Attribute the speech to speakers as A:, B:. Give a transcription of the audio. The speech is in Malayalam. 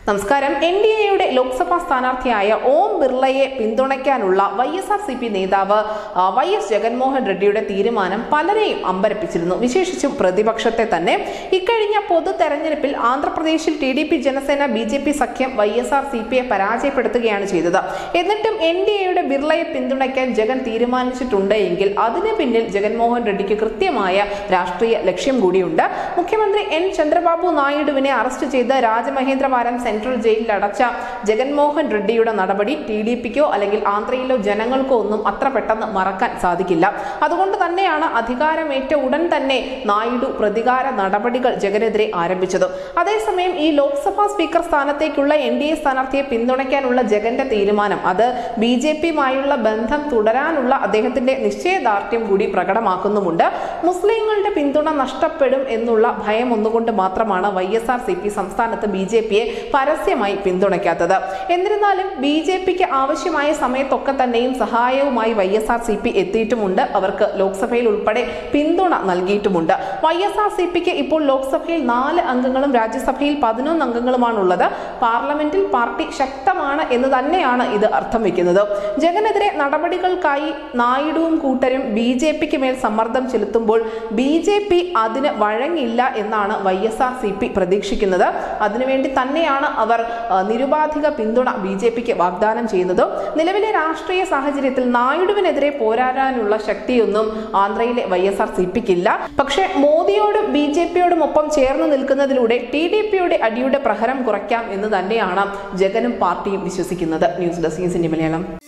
A: നമസ്കാരം എൻ ഡി എയുടെ ലോക്സഭാ സ്ഥാനാർത്ഥിയായ ഓം ബിർളയെ പിന്തുണയ്ക്കാനുള്ള Y S R C P നേതാവ് ആ, വൈ എസ് ജഗൻമോഹൻ റെഡ്ഡിയുടെ തീരുമാനം പലരെയും അമ്പരപ്പിച്ചിരുന്നു വിശേഷിച്ചും പ്രതിപക്ഷത്തെ തന്നെ ഇക്കഴിഞ്ഞ പൊതു തെരഞ്ഞെടുപ്പിൽ ആന്ധ്രാപ്രദേശിൽ T D P Janasena B J P സഖ്യം വൈ എസ് ആർ സി പിയെ പരാജയപ്പെടുത്തുകയാണ് ചെയ്തത് എന്നിട്ടും എൻ ഡി എയുടെ ബിർളയെ പിന്തുണയ്ക്കാൻ ജഗൻ തീരുമാനിച്ചിട്ടുണ്ട് എങ്കിൽ അതിന് പിന്നിൽ ജഗൻമോഹൻ റെഡ്ഡിക്ക് കൃത്യമായ രാഷ്ട്രീയ ലക്ഷ്യം കൂടിയുണ്ട് മുഖ്യമന്ത്രി എൻ ചന്ദ്രബാബു നായിഡുവിനെ അറസ്റ്റ് ചെയ്ത് രാജമഹേന്ദ്രവാരം സെൻട്രൽ ജയിലിൽ അടച്ച ജഗൻമോഹൻ റെഡ്ഡിയുടെ നടപടി ടി ഡി പിക്കോ അല്ലെങ്കിൽ ആന്ധ്രയിലോ ജനങ്ങൾക്കോ ഒന്നും അത്ര പെട്ടെന്ന് മറക്കാൻ സാധിക്കില്ല അതുകൊണ്ട് തന്നെയാണ് അധികാരമേറ്റ ഉടൻ തന്നെ നായിഡു പ്രതികാര നടപടികൾ ജഗനെതിരെ ആരംഭിച്ചത് അതേസമയം ഈ ലോക്സഭാ സ്പീക്കർ സ്ഥാനത്തേക്കുള്ള എൻ ഡി എ സ്ഥാനാർത്ഥിയെ പിന്തുണയ്ക്കാനുള്ള ജഗന്റെ തീരുമാനം അത് ബി ജെ പിയുമായുള്ള ബന്ധം തുടരാനുള്ള അദ്ദേഹത്തിന്റെ നിശ്ചയദാർഢ്യം കൂടി പ്രകടമാക്കുന്നുമുണ്ട് മുസ്ലിങ്ങളുടെ പിന്തുണ നഷ്ടപ്പെടും എന്നുള്ള ഭയം ഒന്നുകൊണ്ട് മാത്രമാണ് Y S R C P സംസ്ഥാനത്ത് ബി ജെ പിയെ പരസ്യമായി പിന്തുണയ്ക്കാത്തത് എന്നിരുന്നാലും ബി ജെ പിക്ക് ആവശ്യമായ സമയത്തൊക്കെ തന്നെയും സഹായവുമായി Y S R C P എത്തിയിട്ടുമുണ്ട് അവർക്ക് ലോക്സഭയിൽ ഉൾപ്പെടെ പിന്തുണ നൽകിയിട്ടുമുണ്ട് വൈ എസ് ആർ സി പിക്ക് ഇപ്പോൾ ലോക്സഭയിൽ നാല് അംഗങ്ങളും രാജ്യസഭയിൽ പതിനൊന്ന് അംഗങ്ങളുമാണുള്ളത് പാർലമെന്റിൽ പാർട്ടി ശക്തമാണ് എന്ന് തന്നെയാണ് ഇത് അർത്ഥം വെക്കുന്നത് ജഗനെതിരെ നടപടികൾക്കായി നായിഡുവും കൂട്ടരും ബി ജെ പിക്ക് മേൽ സമ്മർദ്ദം ചെലുത്തുമ്പോൾ ബി ജെ പി അതിന് വഴങ്ങില്ല എന്നാണ് Y S R C P പ്രതീക്ഷിക്കുന്നത് അതിനുവേണ്ടി തന്നെയാണ് അവർ ആ, നിരുപാധിക പിന്തുണ ബി ജെ പിക്ക് വാഗ്ദാനം ചെയ്യുന്നത് നിലവിലെ രാഷ്ട്രീയ സാഹചര്യത്തിൽ നായിഡുവിനെതിരെ പോരാടാനുള്ള ശക്തിയൊന്നും ആന്ധ്രയിലെ വൈ എസ് ആർ സി പിക്കില്ല പക്ഷേ മോദിയോടും ബി ജെ പിയോടും ഒപ്പം ചേർന്ന് നിൽക്കുന്നതിലൂടെ ടി ഡി പിയുടെ അടിയുടെ പ്രഹരം കുറയ്ക്കാം എന്ന് തന്നെയാണ് ജഗനും പാർട്ടിയും വിശ്വസിക്കുന്നത് ന്യൂസ് ഡെസ്ക് ന്യൂസിന്റെ മലയാളം